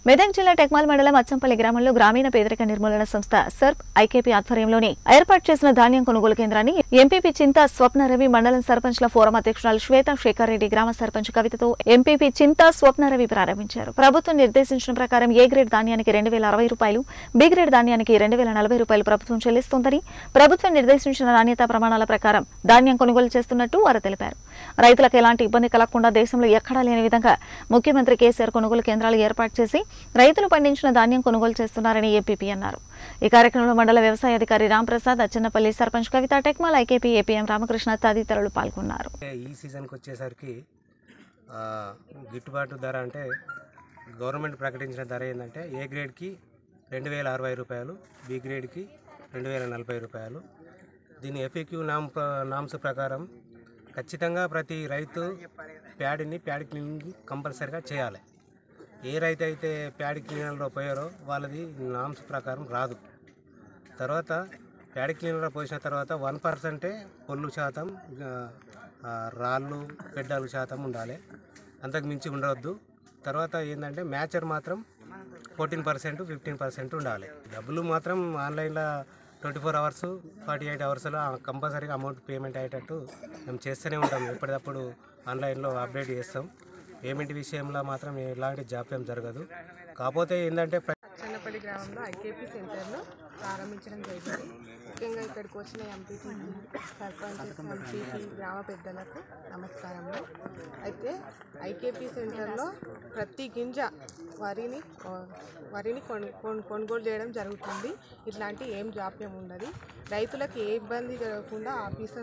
మెదక్ జిల్లా టెక్మాల్ మండలం అచ్చంపల్లి గ్రామంలో గ్రామీణ పేదరిక నిర్మూలన సంస్థ సర్ప్ ఐకేపీ ఆధ్వర్యంలోని ఏర్పాటు చేసిన ధాన్యం కొనుగోలు కేంద్రాన్ని ఎంపీపీ చింత స్వప్న రవి మండలం సర్పంచ్ల ఫోరం అధ్యక్షురాలు శ్వేత శేఖర్ రెడ్డి గ్రామ సర్పంచ్ కవితతో ఎంపీపీ చింత స్వప్న రవి ప్రారంభించారు ప్రభుత్వం నిర్దేశించిన ప్రకారం ఏ గ్రేడ్ ధాన్యానికి రెండు వేల అరవై రూపాయలు బి గ్రేడ్ ధాన్యానికి రెండు వేల నలభై రూపాయలు ప్రభుత్వం చెల్లిస్తోందని ప్రభుత్వం నిర్దేశించిన నాణ్యతా ప్రమాణాల ప్రకారం ధాన్యం కొనుగోలు చేస్తున్నట్టు వారు తెలిపారు రైతులకు ఎలాంటి ఇబ్బంది కలగకుండా దేశంలో ఎక్కడా లేని విధంగా ముఖ్యమంత్రి కేసీఆర్ కొనుగోలు కేంద్రాలు ఏర్పాటు చేసి రైతులు పండించిన ధాన్యం కొనుగోలు చేస్తున్నారని ఏపీపీ అన్నారు ఈ కార్యక్రమంలో మండల వ్యవసాయ అధికారి రాంప్రసాద్ అచ్చన్నపల్లి సర్పంచ్ కవిత టెక్మాల్ ఐకేపీ ఏపీఎం రామకృష్ణ తదితరులు పాల్గొన్నారు ఈ సీజన్కి వచ్చేసరికి ఆ, గిట్టుబాటు ధర అంటే గవర్నమెంట్ ప్రకటించిన ధర ఏంటంటే ఏ గ్రేడ్కి రెండు వేల అరవై రూపాయలు బి గ్రేడ్కి రెండు వేల నలభై రూపాయలు దీని ఎఫ్ఏక్యూ నామ్ నామ్స్ ప్రకారం ఖచ్చితంగా ప్రతి రైతు ప్యాడీని ప్యాడ్ క్లీనింగ్ కంపల్సరీగా చేయాలి ఏ రైతు అయితే ప్యాడ్ క్లీనర్లో పోయారో వాళ్ళది నామ్స్ ప్రకారం రాదు తర్వాత ప్యాడ్ క్లీనర్ పోసిన తర్వాత వన్ పర్సెంటే పొల్లు శాతం ఆ, ఆ, రాళ్ళు పెడ్డాలు శాతం ఉండాలి అంతకు మించి ఉండవద్దు తర్వాత ఏంటంటే మ్యాచర్ మాత్రం ఫోర్టీన్ పర్సెంట్ ఫిఫ్టీన్ పర్సెంట్ ఉండాలి డబ్బులు మాత్రం ఆన్లైన్లో twenty four hours forty eight అవర్స్లో కంపల్సరీగా అమౌంట్ పేమెంట్ అయ్యేటట్టు మేము చేస్తూనే ఉంటాం ఎప్పటికప్పుడు ఆన్లైన్లో అప్డేట్ చేస్తాం పేమెంట్ విషయంలో మాత్రం ఎలాంటి జాప్యం జరగదు కాకపోతే ఏంటంటే ప్ర- చెన్నపల్లి గ్రామంలో ఐకేపీ సెంటర్ను ప్రారంభించడం జరిగింది ముఖ్యంగా ఇక్కడికి వచ్చిన ఎంపీటీ సర్పంచెస్ ఎంపీటీ గ్రామ పెద్దలకు నమస్కారములు అయితే ఐకేపీ సెంటర్లో ప్రతి గింజ వరిని ఆ, వరిని కొను కొను- కొనుగోలు చేయడం జరుగుతుంది ఇట్లాంటి ఏం జాప్యం ఉండదు రైతులకు ఏ ఇబ్బంది జరగకుండా ఆఫీసర్